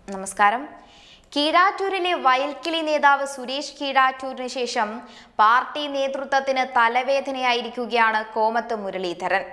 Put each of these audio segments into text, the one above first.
നമസ്കാരം കീഴാറ്റൂരിലെ വയൽക്കിളി നേതാവ് സുരേഷ് കീഴാറ്റൂരിന് ശേഷം പാർട്ടി നേതൃത്വത്തിന് തലവേദനയായിരിക്കുകയാണ് കോമത്ത് മുരളീധരൻ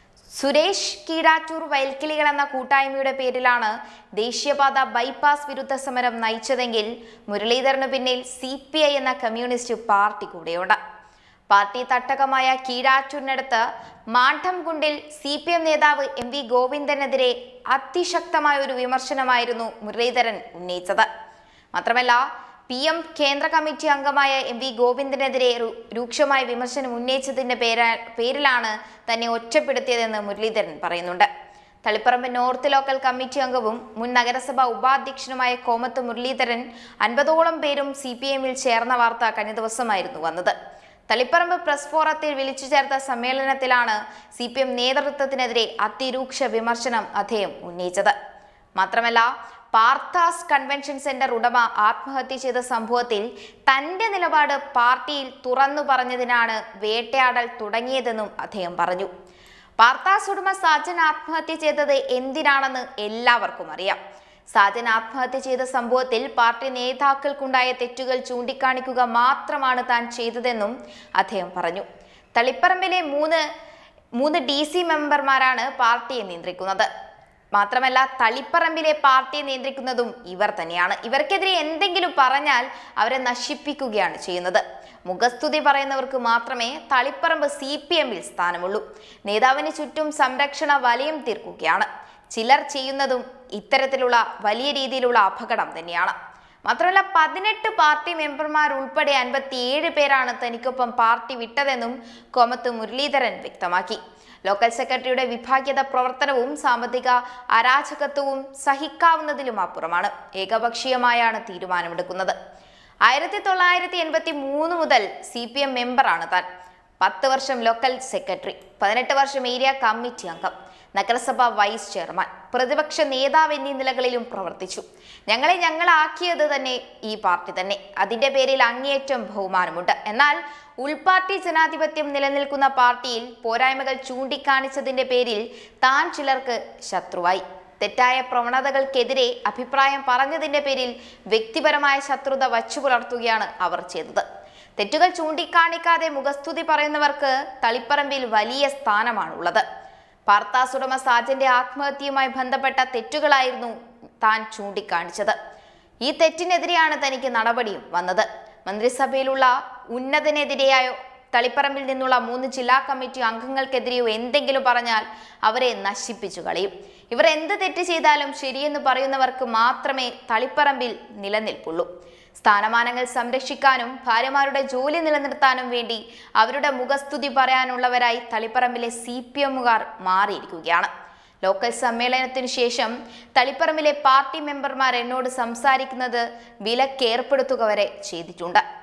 സുരേഷ് കീഴാറ്റൂർ വയൽക്കിളികൾ എന്ന കൂട്ടായ്മയുടെ പേരിലാണ് ദേശീയപാത ബൈപ്പാസ് വിരുദ്ധ സമരം നയിച്ചതെങ്കിൽ മുരളീധരന് പിന്നിൽ സി എന്ന കമ്മ്യൂണിസ്റ്റ് പാർട്ടി കൂടെയുണ്ട് പാർട്ടി തട്ടകമായ കീഴാറ്റൂരിനടുത്ത് മാഠംകുണ്ടിൽ സി പി എം നേതാവ് എം വി ഗോവിന്ദനെതിരെ അതിശക്തമായ ഒരു വിമർശനമായിരുന്നു മുരളീധരൻ ഉന്നയിച്ചത് മാത്രമല്ല പി എം കേന്ദ്ര കമ്മിറ്റി അംഗമായ എം വി ഗോവിന്ദനെതിരെ രു- രൂക്ഷമായ വിമർശനം ഉന്നയിച്ചതിന്റെ പേര പേരിലാണ് തന്നെ ഒറ്റപ്പെടുത്തിയതെന്ന് മുരളീധരൻ പറയുന്നുണ്ട് തളിപ്പറമ്പ് നോർത്ത് ലോക്കൽ കമ്മിറ്റി അംഗവും മുൻ നഗരസഭാ ഉപാധ്യക്ഷനുമായ കോമത്ത് മുരളീധരൻ അൻപതോളം പേരും സി പി എമ്മിൽ ചേർന്ന വാർത്ത കഴിഞ്ഞ ദിവസമായിരുന്നു വന്നത് തളിപ്പറമ്പ് പ്രസ് ഫോറത്തിൽ വിളിച്ചു ചേർത്ത സമ്മേളനത്തിലാണ് സി പി എം നേതൃത്വത്തിനെതിരെ അതിരൂക്ഷ വിമർശനം അദ്ദേഹം ഉന്നയിച്ചത് മാത്രമല്ല പാർത്താസ് കൺവെൻഷൻ സെന്റർ ഉടമ ആത്മഹത്യ ചെയ്ത സംഭവത്തിൽ തന്റെ നിലപാട് പാർട്ടിയിൽ തുറന്നു പറഞ്ഞതിനാണ് വേട്ടയാടൽ തുടങ്ങിയതെന്നും അദ്ദേഹം പറഞ്ഞു പാർത്താസ് ഉടമ സാജൻ ആത്മഹത്യ ചെയ്തത് എന്തിനാണെന്ന് എല്ലാവർക്കും അറിയാം സാജൻ ആത്മഹത്യ ചെയ്ത സംഭവത്തിൽ പാർട്ടി നേതാക്കൾക്കുണ്ടായ തെറ്റുകൾ ചൂണ്ടിക്കാണിക്കുക മാത്രമാണ് താൻ ചെയ്തതെന്നും അദ്ദേഹം പറഞ്ഞു തളിപ്പറമ്പിലെ മൂന്ന് മൂന്ന് ഡി സി മെമ്പർമാരാണ് പാർട്ടിയെ നിയന്ത്രിക്കുന്നത് മാത്രമല്ല തളിപ്പറമ്പിലെ പാർട്ടിയെ നിയന്ത്രിക്കുന്നതും ഇവർ തന്നെയാണ് ഇവർക്കെതിരെ എന്തെങ്കിലും പറഞ്ഞാൽ അവരെ നശിപ്പിക്കുകയാണ് ചെയ്യുന്നത് മുഖസ്തുതി പറയുന്നവർക്ക് മാത്രമേ തളിപ്പറമ്പ് സി പി എമ്മിൽ സ്ഥാനമുള്ളൂ നേതാവിന് ചുറ്റും സംരക്ഷണ വലയം തീർക്കുകയാണ് ചിലർ ചെയ്യുന്നതും ഇത്തരത്തിലുള്ള വലിയ രീതിയിലുള്ള അപകടം തന്നെയാണ് മാത്രമല്ല പതിനെട്ട് പാർട്ടി മെമ്പർമാർ ഉൾപ്പെടെ അൻപത്തിയേഴ് പേരാണ് തനിക്കൊപ്പം പാർട്ടി വിട്ടതെന്നും കോമത്ത് മുരളീധരൻ വ്യക്തമാക്കി ലോക്കൽ സെക്രട്ടറിയുടെ വിഭാഗ്യത പ്രവർത്തനവും സാമ്പത്തിക അരാജകത്വവും സഹിക്കാവുന്നതിലും അപ്പുറമാണ് ഏകപക്ഷീയമായാണ് തീരുമാനമെടുക്കുന്നത് ആയിരത്തി തൊള്ളായിരത്തി എൺപത്തി മൂന്ന് മുതൽ സി പി എം മെമ്പറാണ് താൻ പത്ത് വർഷം ലോക്കൽ സെക്രട്ടറി പതിനെട്ട് വർഷം ഏരിയ കമ്മിറ്റി അംഗം നഗരസഭ വൈസ് ചെയർമാൻ പ്രതിപക്ഷ നേതാവ് എന്നീ നിലകളിലും പ്രവർത്തിച്ചു ഞങ്ങളെ ഞങ്ങളാക്കിയത് തന്നെ ഈ പാർട്ടി തന്നെ അതിന്റെ പേരിൽ അങ്ങേയറ്റം ബഹുമാനമുണ്ട് എന്നാൽ ഉൾപാർട്ടി ജനാധിപത്യം നിലനിൽക്കുന്ന പാർട്ടിയിൽ പോരായ്മകൾ ചൂണ്ടിക്കാണിച്ചതിന്റെ പേരിൽ താൻ ചിലർക്ക് ശത്രുവായി തെറ്റായ പ്രവണതകൾക്കെതിരെ അഭിപ്രായം പറഞ്ഞതിന്റെ പേരിൽ വ്യക്തിപരമായ ശത്രുത വച്ചു പുലർത്തുകയാണ് അവർ ചെയ്തത് തെറ്റുകൾ ചൂണ്ടിക്കാണിക്കാതെ മുഖസ്തുതി പറയുന്നവർക്ക് തളിപ്പറമ്പിൽ വലിയ സ്ഥാനമാണുള്ളത് പാർത്താസ് ഉടമ സാജന്റെ ആത്മഹത്യയുമായി ബന്ധപ്പെട്ട തെറ്റുകളായിരുന്നു താൻ ചൂണ്ടിക്കാണിച്ചത് ഈ തെറ്റിനെതിരെയാണ് തനിക്ക് നടപടിയും വന്നത് മന്ത്രിസഭയിലുള്ള ഉന്നതനെതിരെയായോ തളിപ്പറമ്പിൽ നിന്നുള്ള മൂന്ന് ജില്ലാ കമ്മിറ്റി അംഗങ്ങൾക്കെതിരെയോ എന്തെങ്കിലും പറഞ്ഞാൽ അവരെ നശിപ്പിച്ചു കളയും ഇവർ എന്ത് തെറ്റ് ചെയ്താലും ശരിയെന്ന് പറയുന്നവർക്ക് മാത്രമേ തളിപ്പറമ്പിൽ നിലനിൽപ്പുള്ളൂ സ്ഥാനമാനങ്ങൾ സംരക്ഷിക്കാനും ഭാര്യമാരുടെ ജോലി നിലനിർത്താനും വേണ്ടി അവരുടെ മുഖസ്തുതി പറയാനുള്ളവരായി തളിപ്പറമ്പിലെ സി പി എമ്മുകാർ മാറിയിരിക്കുകയാണ് ലോക്കൽ സമ്മേളനത്തിനു ശേഷം തളിപ്പറമ്പിലെ പാർട്ടി മെമ്പർമാർ എന്നോട് സംസാരിക്കുന്നത് വിലക്കേർപ്പെടുത്തുക വരെ ചെയ്തിട്ടുണ്ട്